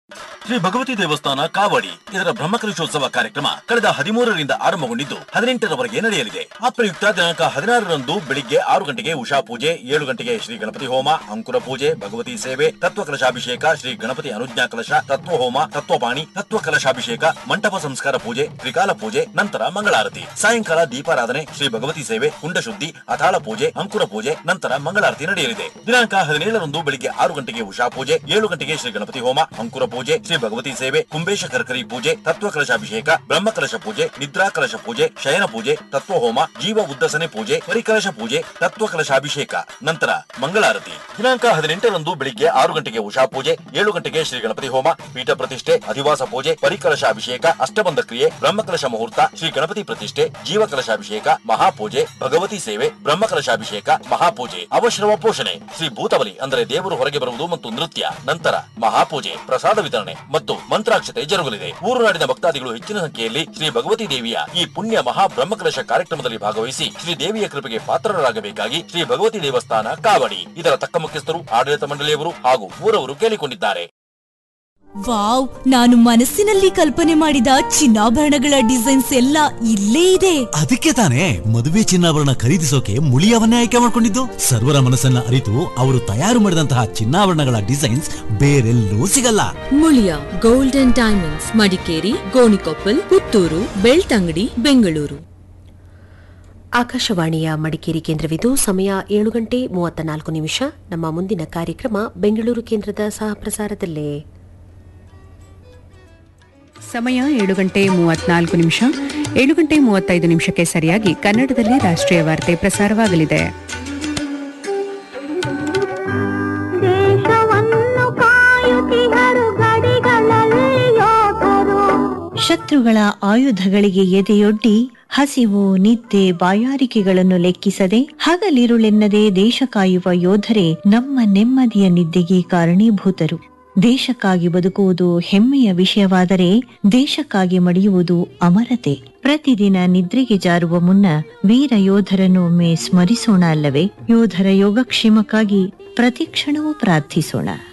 ಶ್ರೀ ಭಗವತಿ ದೇವಸ್ಥಾನ ಕಾವಡಿ ಇದರ ಬ್ರಹ್ಮಕಲಶೋತ್ಸವ ಕಾರ್ಯಕ್ರಮ ಕಳೆದ ಹದಿಮೂರರಿಂದ ಆರಂಭಗೊಂಡಿದ್ದು ಹದಿನೆಂಟರವರೆಗೆ ನಡೆಯಲಿದೆ ಆ ಪ್ರಯುಕ್ತ ದಿನಾಂಕ ಹದಿನಾರರಂದು ಬೆಳಿಗ್ಗೆ ಆರು ಗಂಟೆಗೆ ಉಷಾ ಪೂಜೆ ಏಳು ಗಂಟೆಗೆ ಶ್ರೀ ಗಣಪತಿ ಹೋಮ ಅಂಕುರ ಪೂಜೆ ಭಗವತಿ ಸೇವೆ ತತ್ವ ಕಲಶಾಭಿಷೇಕ ಶ್ರೀ ಗಣಪತಿ ಅನುಜ್ಞಾ ಕಲಶ ತತ್ವ ಹೋಮ ತತ್ವಪಾಣಿ ತತ್ವ ಕಲಶಾಭಿಷೇಕ ಮಂಟಪ ಸಂಸ್ಕಾರ ಪೂಜೆ ತ್ರಿಕಾಲ ಪೂಜೆ ನಂತರ ಮಂಗಳಾರತಿ ಸಾಯಂಕಾಲ ದೀಪಾರಾಧನೆ ಶ್ರೀ ಭಗವತಿ ಸೇವೆ ಕುಂಡ ಶುದ್ಧಿ ಅತಾಳ ಪೂಜೆ ಅಂಕುರ ಪೂಜೆ ನಂತರ ಮಂಗಳಾರತಿ ನಡೆಯಲಿದೆ ದಿನಾಂಕ ಹದಿನೇಳರಂದು ಬೆಳಿಗ್ಗೆ ಆರು ಗಂಟೆಗೆ ಉಷಾ ಪೂಜೆ ಏಳು ಗಂಟೆಗೆ ಶ್ರೀ ಗಣಪತಿ ಹೋಮ ಅಂಕುರ ಪೂಜೆ ಶ್ರೀ ಭಗವತಿ ಸೇವೆ ಕುಂಬೇಶ ಕರ್ಕರಿ ಪೂಜೆ ತತ್ವ ಕಲಶಾಭಿಷೇಕ ಬ್ರಹ್ಮ ಕಲಶ ಪೂಜೆ ನಿದ್ರಾ ಕಲಶ ಪೂಜೆ ಶಯನ ಪೂಜೆ ತತ್ವ ಹೋಮ ಜೀವ ಉದ್ದಸನೆ ಪೂಜೆ ಪರಿಕಲಶ ಪೂಜೆ ತತ್ವ ಕಲಶಾಭಿಷೇಕ ನಂತರ ಮಂಗಳಾರತಿ ದಿನಾಂಕ ಹದಿನೆಂಟರಂದು ಬೆಳಿಗ್ಗೆ ಆರು ಗಂಟೆಗೆ ಉಷಾ ಪೂಜೆ ಏಳು ಗಂಟೆಗೆ ಶ್ರೀ ಗಣಪತಿ ಹೋಮ ಪೀಠ ಪ್ರತಿಷ್ಠೆ ಅಧಿವಾಸ ಪೂಜೆ ಪರಿಕಲಶ ಅಭಿಷೇಕ ಅಷ್ಟಬಂಧ ಕ್ರಿಯೆ ಬ್ರಹ್ಮಕಲಶ ಮುಹೂರ್ತ ಶ್ರೀ ಗಣಪತಿ ಪ್ರತಿಷ್ಠೆ ಜೀವ ಕಲಶಾಭಿಷೇಕ ಮಹಾಪೂಜೆ ಭಗವತಿ ಸೇವೆ ಬ್ರಹ್ಮ ಕಲಶಾಭಿಷೇಕ ಮಹಾಪೂಜೆ ಅವಶ್ರಮ ಪೋಷಣೆ ಶ್ರೀ ಭೂತಬಲಿ ಅಂದರೆ ದೇವರು ಹೊರಗೆ ಬರುವುದು ಮತ್ತು ನೃತ್ಯ ನಂತರ ಮಹಾಪೂಜೆ ಪ್ರಸಾದ ವಿತರಣೆ ಮತ್ತು ಮಂತ್ರಾಕ್ಷತೆ ಜರುಗಲಿದೆ ಊರು ನಾಡಿನ ಭಕ್ತಾದಿಗಳು ಹೆಚ್ಚಿನ ಸಂಖ್ಯೆಯಲ್ಲಿ ಶ್ರೀ ಭಗವತಿ ದೇವಿಯ ಈ ಪುಣ್ಯ ಮಹಾ ಬ್ರಹ್ಮಕಲಶ ಕಾರ್ಯಕ್ರಮದಲ್ಲಿ ಭಾಗವಹಿಸಿ ಶ್ರೀ ದೇವಿಯ ಕೃಪೆಗೆ ಪಾತ್ರರಾಗಬೇಕಾಗಿ ಶ್ರೀ ಭಗವತಿ ದೇವಸ್ಥಾನ ಕಾವಡಿ ಇದರ ತಕ್ಕ ಮುಖ್ಯಸ್ಥರು ಆಡಳಿತ ಮಂಡಳಿಯವರು ಹಾಗೂ ಊರವರು ಕೇಳಿಕೊಂಡಿದ್ದಾರೆ ವಾವ್ ನಾನು ಮನಸ್ಸಿನಲ್ಲಿ ಕಲ್ಪನೆ ಮಾಡಿದ ಚಿನ್ನಾಭರಣಗಳ ಡಿಸೈನ್ಸ್ ಎಲ್ಲ ಇಲ್ಲೇ ಇದೆ ಅದಕ್ಕೆ ತಾನೇ ಮದುವೆ ಚಿನ್ನಾಭರಣ ಖರೀದಿಸೋಕೆ ಮುಳಿಯವನ್ನೇ ಆಯ್ಕೆ ಮಾಡಿಕೊಂಡಿದ್ದು ಸರ್ವರ ಮನಸ್ಸನ್ನ ಅರಿತು ಅವರು ತಯಾರು ಮಾಡಿದಂತಹ ಚಿನ್ನಾಭರಣಗಳ ಡಿಸೈನ್ಸ್ ಬೇರೆಲ್ಲೂ ಸಿಗಲ್ಲ Muliya gold and diamonds Madikeri Gonikoppal Puttur Belthangady Bengaluru ಆಕಾಶವಾಣಿಯ ಮಡಿಕೇರಿ ಕೇಂದ್ರವಿದು ಸಮಯ ಏಳು ಗಂಟೆ ಮೂವತ್ತ ನಾಲ್ಕು ನಿಮಿಷ ನಮ್ಮ ಮುಂದಿನ ಕಾರ್ಯಕ್ರಮ ಬೆಂಗಳೂರು ಕೇಂದ್ರದ ಸಹ ಪ್ರಸಾರದಲ್ಲೇ ಸಮಯ ಏಳು ಗಂಟೆ ಮೂವತ್ನಾಲ್ಕು ನಿಮಿಷ ಏಳು ಗಂಟೆ ಮೂವತ್ತೈದು ನಿಮಿಷಕ್ಕೆ ಸರಿಯಾಗಿ ಕನ್ನಡದಲ್ಲಿ ರಾಷ್ಟ್ರೀಯ ವಾರ್ತೆ ಪ್ರಸಾರವಾಗಲಿದೆ ದೇಶವನ್ನು ಕಾಯುತ್ತಿಹರು ಗಡಿಗಳಲ್ಲಿ ಯೋಧರು ಶತ್ರುಗಳ ಆಯುಧಗಳಿಗೆ ಎದೆಯೊಡ್ಡಿ ಹಸಿವು ನಿದ್ದೆ ಬಾಯಾರಿಕೆಗಳನ್ನು ಲೆಕ್ಕಿಸದೆ ಹಗಲಿರುಳೆನ್ನದೆ ದೇಶ ಕಾಯುವ ಯೋಧರೇ ನಮ್ಮ ನೆಮ್ಮದಿಯ ನಿದ್ದೆಗೆ ಕಾರಣೀಭೂತರು ದೇಶಕ್ಕಾಗಿ ಬದುಕುವುದು ಹೆಮ್ಮೆಯ ವಿಷಯವಾದರೆ ದೇಶಕ್ಕಾಗಿ ಮಡಿಯುವುದು ಅಮರತೆ ಪ್ರತಿದಿನ ನಿದ್ರೆಗೆ ಜಾರುವ ಮುನ್ನ ವೀರ ಯೋಧರನ್ನು ಒಮ್ಮೆ ಸ್ಮರಿಸೋಣ ಅಲ್ಲವೇ ಯೋಧರ ಯೋಗಕ್ಷೇಮಕ್ಕಾಗಿ ಪ್ರತಿಕ್ಷಣವೂ ಪ್ರಾರ್ಥಿಸೋಣ